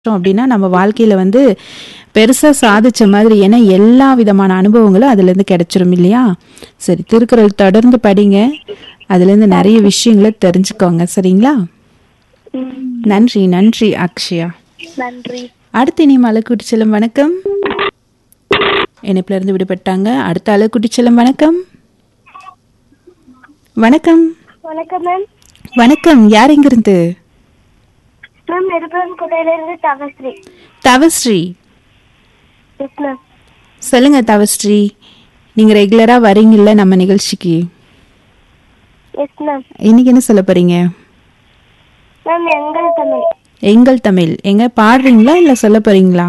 அப்படின்னா நம்ம வாழ்க்கையில வந்து பெருசா சாதிச்ச மாதிரி ஏன்னா எல்லா விதமான அனுபவங்களும் அதுல இருந்து கிடைச்சிரும் இல்லையா சரி திருக்குறள் தொடர்ந்து படிங்க அதுல இருந்து நிறைய விஷயங்களை தெரிஞ்சுக்கோங்க சரிங்களா நன்றி நன்றி அக்ஷயா நன்றி அடுத்து இனி மலைக்குட்டி செல்லம் வணக்கம் இணைப்புல இருந்து விடுபட்டாங்க அடுத்த அழகுட்டி செல்லம் வணக்கம் வணக்கம் வணக்கம் மேம் வணக்கம் யார் எங்கிருந்து மேம் நெருப்பன் குட்டையிலிருந்து தவஸ்ரீ தவஸ்ரீ எஸ் மேம் சொல்லுங்க தவஸ்ரீ நீங்க ரெகுலரா வரீங்கல்ல நம்ம நிகழ்ச்சிக்கு எஸ் மேம் இன்னைக்கு என்ன சொல்ல போறீங்க மேம் எங்கள் தமிழ் எங்கள் தமிழ் எங்க பாடுறீங்களா இல்ல சொல்ல போறீங்களா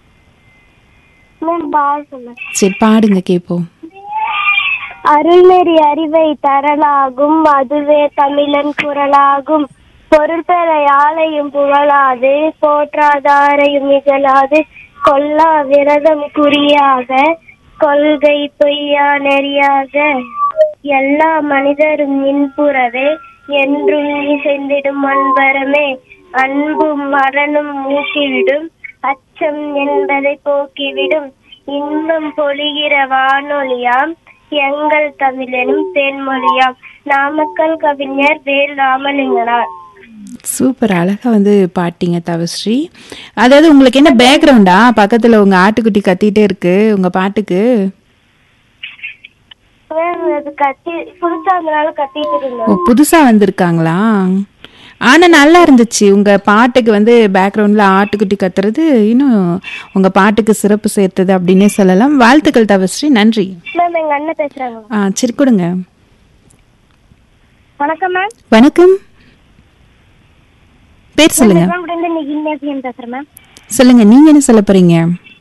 மேம் பால் சொன்னேன் சரி பாடுங்க கேப்போம் அருள்நெறி அறிவை தரலாகும் அதுவே தமிழன் குரலாகும் பொருள் பெற யாழையும் புகழாது போற்றாதாரையும் இகழாது கொல்லா விரதம் குறியாக கொள்கை பொய்யா நெறியாக எல்லா மனிதரும் இன்புறவே என்றும் இசைந்திடும் அன்பரமே அன்பும் மரணம் ஊக்கிவிடும் அச்சம் என்பதை போக்கிவிடும் இன்பம் பொழிகிற வானொலியாம் எங்கள் தமிழெனும் தேன்மொழியாம் நாமக்கல் கவிஞர் வேல் ராமலிங்கனார் சூப்பர் அழகா வந்து பாட்டீங்க தவஸ்ரீ அதாவது உங்களுக்கு என்ன பேக்ரவுண்டா பக்கத்துல உங்க ஆட்டுக்குட்டி கத்திட்டே இருக்கு உங்க பாட்டுக்கு மேம் அது கத்தி புதுசா இருந்தனால கத்திட்டு ஓ இருந்தோம் புதுசா வந்திருக்காங்களா ஆனா நல்லா இருந்துச்சு உங்க பாட்டுக்கு வந்து பேக்ரவுண்ட்ல ஆட்டுக்குட்டி கத்துறது இன்னும் உங்க பாட்டுக்கு சிறப்பு சேர்த்தது அப்படின்னே சொல்லலாம் வாழ்த்துக்கள் தவஸ்ரீ நன்றி மேம் எங்க அண்ணன் பேசுறாங்க ஆ சரி கொடுங்க வணக்கம் மேம் வணக்கம் பேர் சொல்லுங்க இருந்து நிகின் பேசுறேன் மேம் சொல்லுங்க நீங்க என்ன சொல்ல போறீங்க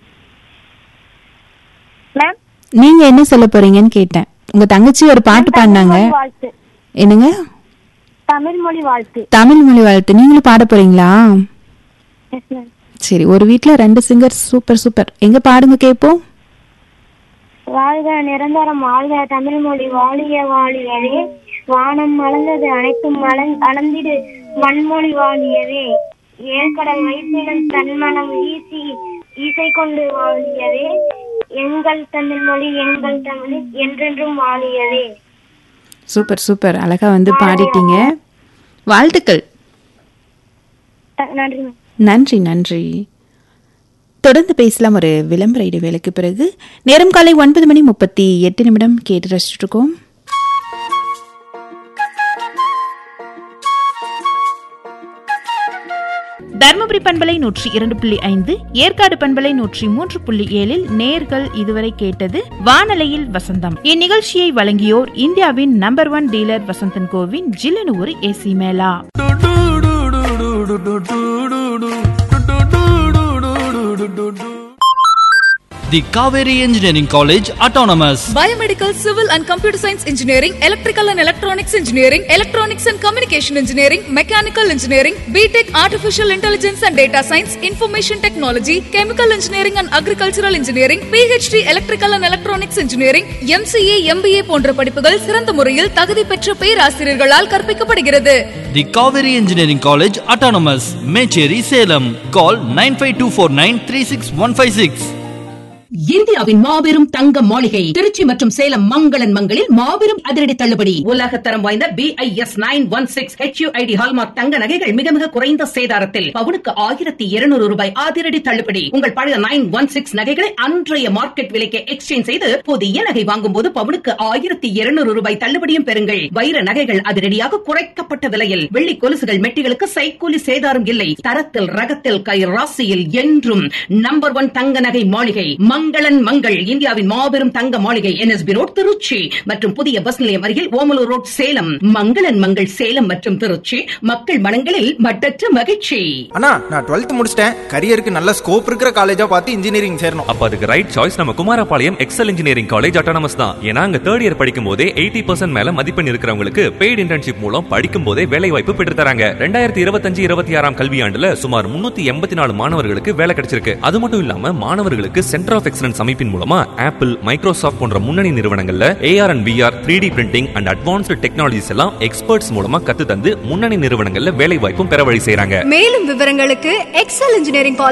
மேம் நீங்க என்ன சொல்ல போறீங்கன்னு கேட்டேன் உங்க தங்கச்சி ஒரு பாட்டு பாடினாங்க வாழ்த்து என்னங்க தமிழ் மொழி வாழ்த்து தமிழ் மொழி வாழ்த்து நீங்களும் பாட போறீங்களா எஸ் மேம் சரி ஒரு வீட்ல ரெண்டு சிங்கர் சூப்பர் சூப்பர் எங்க பாடுங்க கேப்போம் வாழ்க நிரந்தரம் வாழ்க தமிழ் மொழி வாழிய வாழியவே வானம் மலர்ந்தது அனைத்தும் மலர் அளந்திடு வன்மொழி வாழியவே ஏற்கடல் வைப்பினம் தன்மனம் வீசி இசை கொண்டு வாழியவே எங்கள் தமிழ் மொழி எங்கள் தமிழ் என்றென்றும் வாழியவே சூப்பர் சூப்பர் அழகா வந்து பாடிட்டீங்க வாழ்த்துக்கள் த- நன்றி மேம் நன்றி நன்றி தொடர்ந்து பேசலாம் ஒரு விளம்பர இடைவேளைக்கு பிறகு நேரம் காலை ஒன்பது மணி முப்பத்தி எட்டு நிமிடம் கேட்டு ரசிச்சுட்டு இருக்கோம் தர்மபுரி பண்பலை நூற்றி இரண்டு புள்ளி ஐந்து ஏற்காடு பண்பலை நூற்றி மூன்று புள்ளி ஏழில் நேர்கள் இதுவரை கேட்டது வானலையில் வசந்தம் இந்நிகழ்ச்சியை வழங்கியோர் இந்தியாவின் நம்பர் ஒன் டீலர் வசந்தன் கோவின் Jillanur AC mela The Kaveri Engineering College Autonomous. Biomedical, Civil and Computer Science Engineering, Electrical and Electronics Engineering, Electronics and Communication Engineering, Mechanical Engineering, BTech Artificial Intelligence and Data Science, Information Technology, Chemical Engineering and Agricultural Engineering, PhD Electrical and Electronics Engineering, MCA, MBA போன்ற படிப்புகள் சிறந்த முறையில் தகுதி பெற்ற பேராசிரியர்களால் கற்பிக்கப்படுகிறது The Kaveri Engineering College Autonomous. Mecheri Salem. Call 95249 இந்தியாவின் மாபெரும் தங்க மாளிகை திருச்சி மற்றும் சேலம் மங்களன் மங்களில் மாபெரும் அதிரடி தள்ளுபடி உலகத்தரம் வாய்ந்த B I S nine one six HUID hallmark தங்க நகைகள் மிக மிக குறைந்த சேதாரத்தில் பவுனுக்கு ஆயிரத்தி இருநூறு ரூபாய் அதிரடி தள்ளுபடி உங்கள் பழைய நைன் ஒன் சிக்ஸ் நகைகளை அன்றைய மார்க்கெட் விலைக்கு எக்ஸ்சேஞ்ச் செய்து புதிய நகை வாங்கும் போது பவுனுக்கு ஆயிரத்தி இருநூறு ரூபாய் தள்ளுபடியும் பெறுங்கள் வைர நகைகள் அதிரடியாக குறைக்கப்பட்ட விலையில் வெள்ளி கொலுசுகள் மெட்டிகளுக்கு சைக்கூலி சேதாரம் இல்லை தரத்தில் ரகத்தில் கை ராசியில் என்றும் நம்பர் ஒன் தங்க நகை மாளிகை மங்களன் மங்கள் இந்தியாவின் மாபெரும் தங்க மாளிகை என்எஸ்பி ரோட் திருச்சி மற்றும் புதிய பஸ் நிலையம் அருகில் ஓமலூர் ரோட் சேலம் மங்களன் மங்கள் சேலம் மற்றும் திருச்சி மக்கள் மனங்களில் மட்டற்ற மகிழ்ச்சி அண்ணா நான் டுவெல்த் முடிச்சிட்டேன் கரியருக்கு நல்ல ஸ்கோப் இருக்கிற காலேஜா பார்த்து இன்ஜினியரிங் சேரணும் அப்ப அதுக்கு ரைட் சாய்ஸ் நம்ம Kumarapalayam Excel engineering college autonomous தான் ஏன்னா அங்க தேர்ட் இயர் படிக்கும் போதே எயிட்டி பர்சன்ட் மேல மதிப்பெண் இருக்கிறவங்களுக்கு பெய்டு இன்டர்ன்ஷிப் மூலம் படிக்கும் போதே வேலை வாய்ப்பு பெற்று தராங்க ரெண்டாயிரத்தி இருபத்தஞ்சு இருபத்தி ஆறாம் கல்வியாண்டுல சுமார் முன்னூத்தி எண்பத்தி நாலு மாணவர்களுக்கு வேலை கிடைச்சிருக்கு அது மட்டும் இல்லாம மாணவர்களுக்கு சென்டர் ஆஃப் எக்ஸலன்ஸ் அமைப்பின் மூலமா ஆப்பிள் மைக்ரோசாஃப்ட் போன்ற முன்னணி நிறுவனங்கள்ல AR and VR three D printing and advanced technologies எல்லாம் எக்ஸ்பர்ட்ஸ் மூலமா கத்து தந்து முன்னணி நிறுவனங்கள்ல வேலை வாய்ப்பும் பெற வழி செய்றாங்க மேலும் விவரங்களுக்கு எக்ஸல் இன்ஜினியரிங்